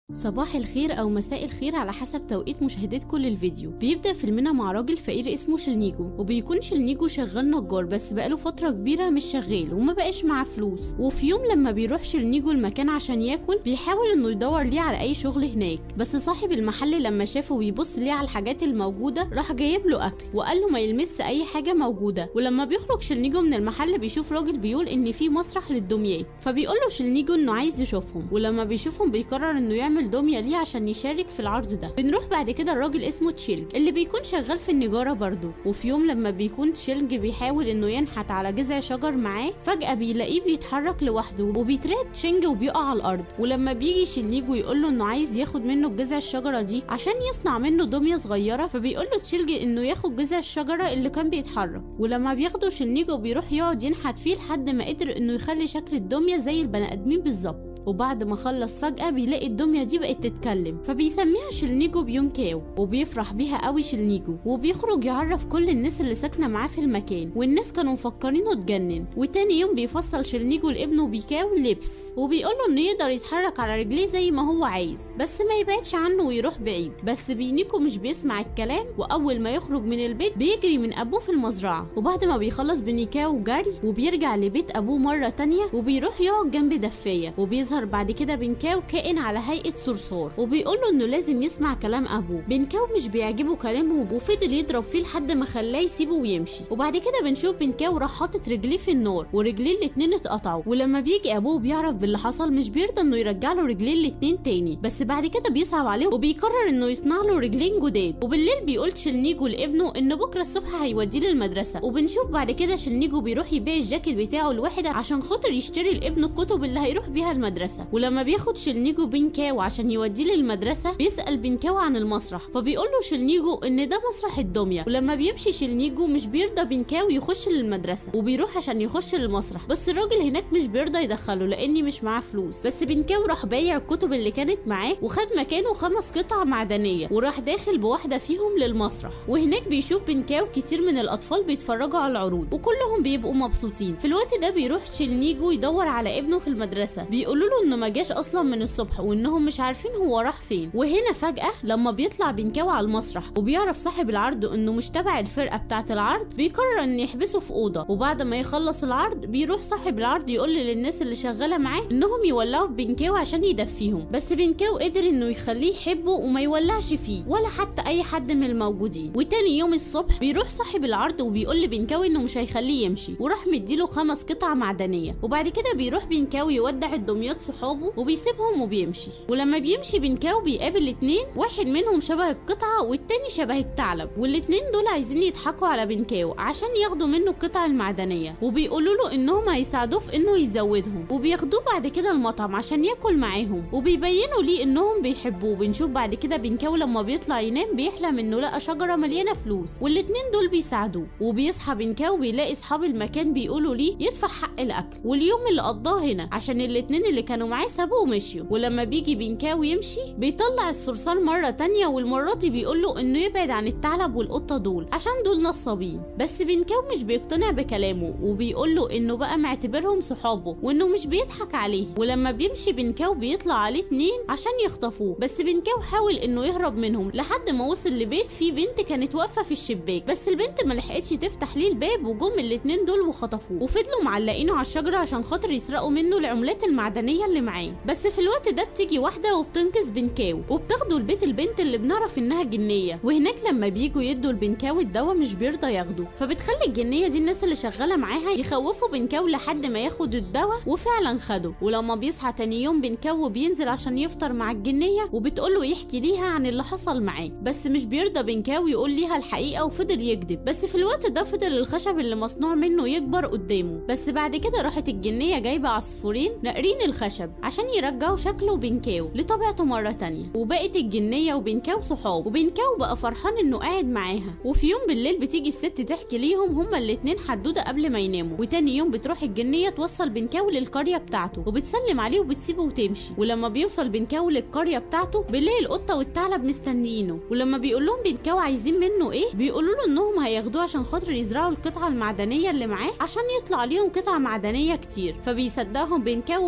صباح الخير أو مساء الخير على حسب توقيت مشاهدتكم للفيديو بيبدأ فيلمنا مع راجل فقير اسمه شلنيجو وبيكون شلنيجو شغال نجار بس بقاله فترة كبيرة مش شغال وما بقاش معاه فلوس وفي يوم لما بيروح شلنيجو المكان عشان ياكل بيحاول انه يدور ليه على اي شغل هناك بس صاحب المحل لما شافه ويبص ليه على الحاجات الموجودة راح جايب له اكل وقال له ما يلمس اي حاجة موجودة ولما بيخرج شلنيجو من المحل بيشوف راجل بيقول ان في مسرح للدميات فبيقول له شلنيجو انه عايز يشوفهم ولما بيشوفهم بيقرر انه يعمل دمية ليه عشان يشارك في العرض ده بنروح بعد كده الراجل اسمه تشيلج اللي بيكون شغال في النجارة برضه وفي يوم لما بيكون تشيلج بيحاول انه ينحت على جذع شجر معاه فجأة بيلاقيه بيتحرك لوحده وبيترعب تشينج وبيقع على الارض ولما بيجي شلنيجو يقول له انه عايز ياخد منه جذع الشجرة دي عشان يصنع منه دمية صغيرة فبيقول له تشيلج انه ياخد جذع الشجرة اللي كان بيتحرك ولما بياخده شلنيجو بيروح يقعد ينحت فيه لحد ما قدر انه يخلي شكل الدمية زي البني ادمين بالظبط وبعد ما خلص فجأة بيلاقي الدمية دي بقت تتكلم فبيسميها شلنيجو بيونكاو وبيفرح بيها قوي شلنيجو وبيخرج يعرف كل الناس اللي ساكنة معاه في المكان والناس كانوا مفكرينه اتجنن وتاني يوم بيفصل شلنيجو لابنه بيكاو لبس وبيقول له انه يقدر يتحرك على رجليه زي ما هو عايز بس ما يبعدش عنه ويروح بعيد بس بينيكو مش بيسمع الكلام واول ما يخرج من البيت بيجري من ابوه في المزرعة وبعد ما بيخلص بنيكاو جري وبيرجع لبيت ابوه مرة تانية وبيروح يقعد جنب دفاية وبيظهر بعد كده بنكاو كائن على هيئة صرصار وبيقول له انه لازم يسمع كلام ابوه بنكاو مش بيعجبه كلامه وفضل يضرب فيه لحد ما خلاه يسيبه ويمشي وبعد كده بنشوف بنكاو راح حاطط رجليه في النار ورجليه الاتنين اتقطعوا ولما بيجي ابوه بيعرف باللي حصل مش بيرضى انه يرجع له رجليه الاتنين تاني بس بعد كده بيصعب عليه وبيقرر انه يصنع له رجلين جداد وبالليل بيقول شلنيجو لابنه ان بكره الصبح هيوديه للمدرسه وبنشوف بعد كده شلنيجو بيروح يبيع الجاكيت بتاعه لواحد عشان خاطر يشتري لابنه الكتب اللي هيروح بيها المدرسه ولما بياخد شلنيجو بنكاو عشان يوديه للمدرسه بيسال بنكاو عن المسرح فبيقول له شلنيجو ان ده مسرح الدميه ولما بيمشي شلنيجو مش بيرضى بنكاو يخش للمدرسه وبيروح عشان يخش للمسرح بس الراجل هناك مش بيرضى يدخله لاني مش معاه فلوس بس بنكاو راح بايع الكتب اللي كانت معاه وخد مكانه خمس قطع معدنيه وراح داخل بواحده فيهم للمسرح وهناك بيشوف بنكاو كتير من الاطفال بيتفرجوا على العروض وكلهم بيبقوا مبسوطين في الوقت ده بيروح شلنيجو يدور على ابنه في المدرسه بيقولوا له انه ما جاش اصلا من الصبح وانهم مش عارفين هو راح فين وهنا فجاه لما بيطلع بنكاو على المسرح وبيعرف صاحب العرض انه مش تبع الفرقه بتاعه العرض بيقرر ان يحبسه في اوضه وبعد ما يخلص العرض بيروح صاحب العرض يقول للناس اللي شغاله معاه انهم يولعوا في بنكاو عشان يدفيهم بس بنكاو قدر انه يخليه يحبه وما يولعش فيه ولا حتى اي حد من الموجودين وتاني يوم الصبح بيروح صاحب العرض وبيقول لبنكاو انه مش هيخليه يمشي وراح مديله خمس قطع معدنيه وبعد كده بيروح بنكاو يودع الدمياط صحابه وبيسيبهم وبيمشي ولما بيمشي بنكاو بيقابل اتنين واحد منهم شبه القطعه والتاني شبه الثعلب والاتنين دول عايزين يضحكوا على بنكاو عشان ياخدوا منه القطع المعدنيه وبيقولوا له انهم هيساعدوه في انه يزودهم وبياخدوه بعد كده المطعم عشان ياكل معاهم وبيبينوا ليه انهم بيحبوه بنشوف بعد كده بنكاو لما بيطلع ينام بيحلم انه لقى شجره مليانه فلوس والاتنين دول بيساعدوه وبيصحى بنكاو بيلاقي اصحاب المكان بيقولوا ليه يدفع حق الاكل واليوم اللي قضاه هنا عشان الاتنين اللي كانوا معاه سابوه ومشيوا ولما بيجي بنكاو يمشي بيطلع الصرصار مره تانية والمره دي بيقول له انه يبعد عن الثعلب والقطه دول عشان دول نصابين بس بنكاو مش بيقتنع بكلامه وبيقول له انه بقى معتبرهم صحابه وانه مش بيضحك عليه ولما بيمشي بنكاو بيطلع عليه اتنين عشان يخطفوه بس بنكاو حاول انه يهرب منهم لحد ما وصل لبيت فيه بنت كانت واقفه في الشباك بس البنت ما لحقتش تفتح ليه الباب وجم الاتنين دول وخطفوه وفضلوا معلقينه على الشجره عشان خاطر يسرقوا منه العملات المعدنيه اللي معاه بس في الوقت ده بتيجي واحده وبتنقذ بنكاو وبتاخده لبيت البنت اللي بنعرف انها جنيه وهناك لما بيجوا يدوا لبنكاو الدواء مش بيرضى ياخده فبتخلي الجنيه دي الناس اللي شغاله معاها يخوفوا بنكاو لحد ما ياخد الدواء وفعلا خده ولما بيصحى تاني يوم بنكاو بينزل عشان يفطر مع الجنيه وبتقوله يحكي ليها عن اللي حصل معاه بس مش بيرضى بنكاو يقول ليها الحقيقه وفضل يكذب بس في الوقت ده فضل الخشب اللي مصنوع منه يكبر قدامه بس بعد كده راحت الجنيه جايبه عصفورين ناقرين الخشب عشان يرجعوا شكله بنكاو لطبيعته مره تانية وبقت الجنيه وبنكاو صحاب وبنكاو بقى فرحان انه قاعد معاها وفي يوم بالليل بتيجي الست تحكي ليهم هما الاتنين حدوده قبل ما يناموا وتاني يوم بتروح الجنيه توصل بنكاو للقريه بتاعته وبتسلم عليه وبتسيبه وتمشي ولما بيوصل بنكاو للقريه بتاعته بيلاقي القطه والثعلب مستنيينه ولما بيقول لهم بنكاو عايزين منه ايه بيقولوا له انهم هياخدوه عشان خاطر يزرعوا القطعه المعدنيه اللي معاه عشان يطلع ليهم قطع معدنيه كتير فبيصدقهم بنكاو وبيروح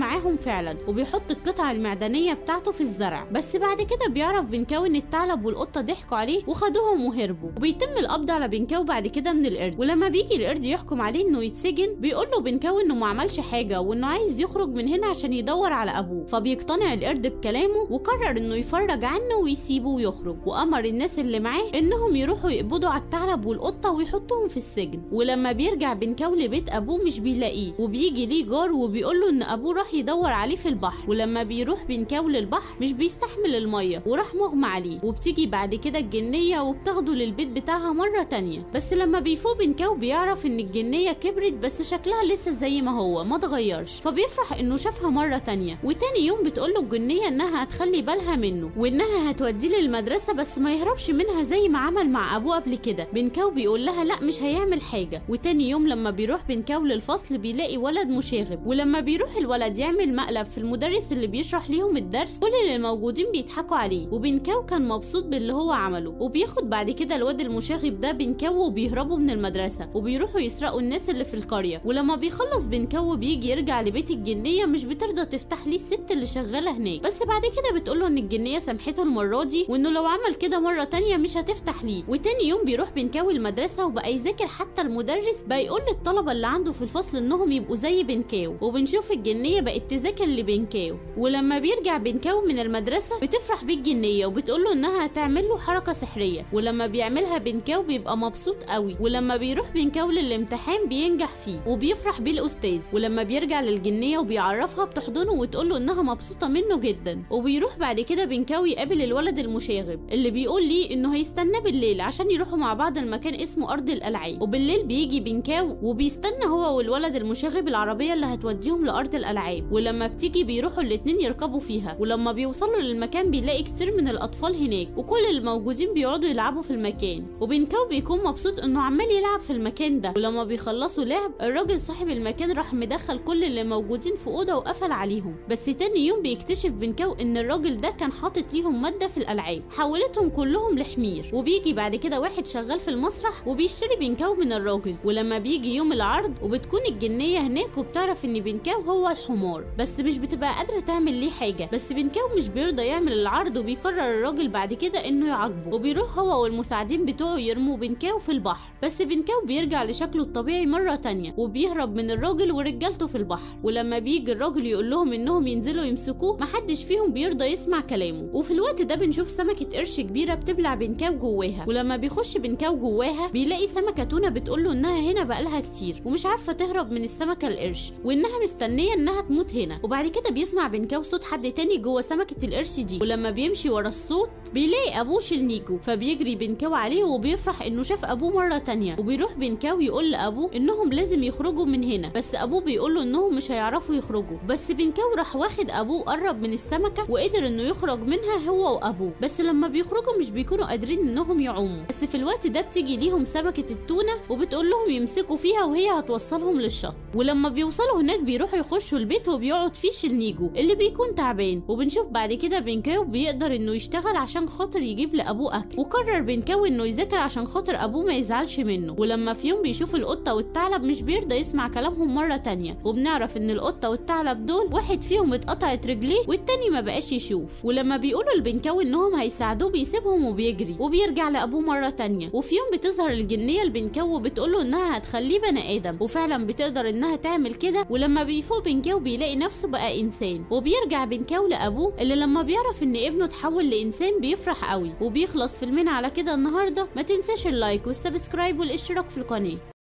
معاهم فعلا وبيحط القطع المعدنيه بتاعته في الزرع بس بعد كده بيعرف بنكاو ان الثعلب والقطه ضحكوا عليه وخدوهم وهربوا وبيتم القبض على بنكاو بعد كده من القرد ولما بيجي القرد يحكم عليه انه يتسجن بيقول له بنكاو انه ما عملش حاجه وانه عايز يخرج من هنا عشان يدور على ابوه فبيقتنع القرد بكلامه وقرر انه يفرج عنه ويسيبه ويخرج وامر الناس اللي معاه انهم يروحوا يقبضوا على الثعلب والقطه ويحطوهم في السجن ولما بيرجع بنكاو لبيت ابوه مش بيلاقيه وبيجي ليه جار وبيقول له ان ابوه راح يدور عليه في البحر ولما بيروح بنكاو للبحر مش بيستحمل الميه وراح مغمى عليه وبتيجي بعد كده الجنيه وبتاخده للبيت بتاعها مره تانية بس لما بيفوق بنكاو بيعرف ان الجنيه كبرت بس شكلها لسه زي ما هو ما اتغيرش فبيفرح انه شافها مره تانية وتاني يوم بتقول له الجنيه انها هتخلي بالها منه وانها هتوديه للمدرسه بس ما يهربش منها زي ما عمل مع ابوه قبل كده بنكاو بيقول لها لا مش هيعمل حاجه وتاني يوم لما بيروح بنكاو للفصل بيلاقي ولد مشاغب ولما بيروح الولد يعمل مقلب في المدرس اللي بيشرح ليهم الدرس كل اللي الموجودين بيضحكوا عليه وبنكاو كان مبسوط باللي هو عمله وبياخد بعد كده الواد المشاغب ده بنكاو وبيهربوا من المدرسه وبيروحوا يسرقوا الناس اللي في القريه ولما بيخلص بنكاو بيجي يرجع لبيت الجنيه مش بترضى تفتح ليه الست اللي شغاله هناك بس بعد كده بتقوله ان الجنيه سامحته المره دي وانه لو عمل كده مره تانية مش هتفتح ليه وتاني يوم بيروح بنكاو المدرسه وبقى يذاكر حتى المدرس بقى يقول للطلبه اللي عنده في الفصل انهم يبقوا زي بنكاو وبنشوف الجنيه بقت تذاكر لبنكاو ولما بيرجع بنكاو من المدرسه بتفرح بيه الجنيه وبتقول له انها هتعمل له حركه سحريه ولما بيعملها بنكاو بيبقى مبسوط قوي ولما بيروح بنكاو للامتحان بينجح فيه وبيفرح بيه الاستاذ ولما بيرجع للجنيه وبيعرفها بتحضنه وتقول له انها مبسوطه منه جدا وبيروح بعد كده بنكاو يقابل الولد المشاغب اللي بيقول ليه انه هيستناه بالليل عشان يروحوا مع بعض المكان اسمه ارض الالعاب وبالليل بيجي بنكاو وبيستنى هو والولد المشاغب العربيه اللي هتوديهم لارض الالعاب ولما بتيجي بيروحوا الاتنين يركبوا فيها ولما بيوصلوا للمكان بيلاقي كتير من الاطفال هناك وكل الموجودين بيقعدوا يلعبوا في المكان وبنكاو بيكون مبسوط انه عمال يلعب في المكان ده ولما بيخلصوا لعب الراجل صاحب المكان راح مدخل كل اللي موجودين في اوضه وقفل عليهم بس تاني يوم بيكتشف بنكاو ان الراجل ده كان حاطط ليهم ماده في الالعاب حولتهم كلهم لحمير وبيجي بعد كده واحد شغال في المسرح وبيشتري بنكاو من الراجل ولما بيجي يوم العرض وبتكون الجنيه هناك وبتعرف ان بنكاو هو الحمار بس مش بتبقى قادره تعمل ليه حاجه بس بنكاو مش بيرضى يعمل العرض وبيقرر الراجل بعد كده انه يعاقبه وبيروح هو والمساعدين بتوعه يرموا بنكاو في البحر بس بنكاو بيرجع لشكله الطبيعي مره تانية وبيهرب من الراجل ورجالته في البحر ولما بيجي الراجل يقول لهم انهم ينزلوا يمسكوه محدش فيهم بيرضى يسمع كلامه وفي الوقت ده بنشوف سمكه قرش كبيره بتبلع بنكاو جواها ولما بيخش بنكاو جواها بيلاقي سمكه تونه بتقول له انها هنا بقالها كتير ومش عارفه تهرب من السمكه القرش وانها مستنيه انها تموت هنا وبعد كده بيسمع بنكاو صوت حد تاني جوه سمكه القرش دي ولما بيمشي ورا الصوت بيلاقي ابوه شلنيجو فبيجري بنكاو عليه وبيفرح انه شاف ابوه مره تانية وبيروح بنكاو يقول لابوه انهم لازم يخرجوا من هنا بس ابوه بيقول له انهم مش هيعرفوا يخرجوا بس بنكاو راح واخد ابوه قرب من السمكه وقدر انه يخرج منها هو وابوه بس لما بيخرجوا مش بيكونوا قادرين انهم يعوموا بس في الوقت ده بتيجي ليهم سمكه التونه وبتقول لهم يمسكوا فيها وهي هتوصلهم للشط ولما بيوصلوا هناك بيروحوا يخشوا البيت وبيقعد فيه شلنيجو اللي بيكون تعبان وبنشوف بعد كده بنكاو بيقدر انه يشتغل عشان خاطر يجيب لابوه اكل وقرر بنكاو انه يذاكر عشان خاطر ابوه ما يزعلش منه ولما في يوم بيشوف القطه والثعلب مش بيرضى يسمع كلامهم مره تانية وبنعرف ان القطه والثعلب دول واحد فيهم اتقطعت رجليه والتاني ما بقاش يشوف ولما بيقولوا لبنكاو انهم هيساعدوه بيسيبهم وبيجري وبيرجع لابوه مره تانية وفي يوم بتظهر الجنيه لبنكاو وبتقوله انها هتخليه بني ادم وفعلا بتقدر انها تعمل كده ولما بيفوق بنكاو بيلاقي نفسه بقى انسان وبيرجع بنكاو لابوه اللي لما بيعرف ان ابنه اتحول لانسان بيفرح قوي وبيخلص فيلمنا على كده النهارده ما تنساش اللايك والسبسكرايب والاشتراك في القناه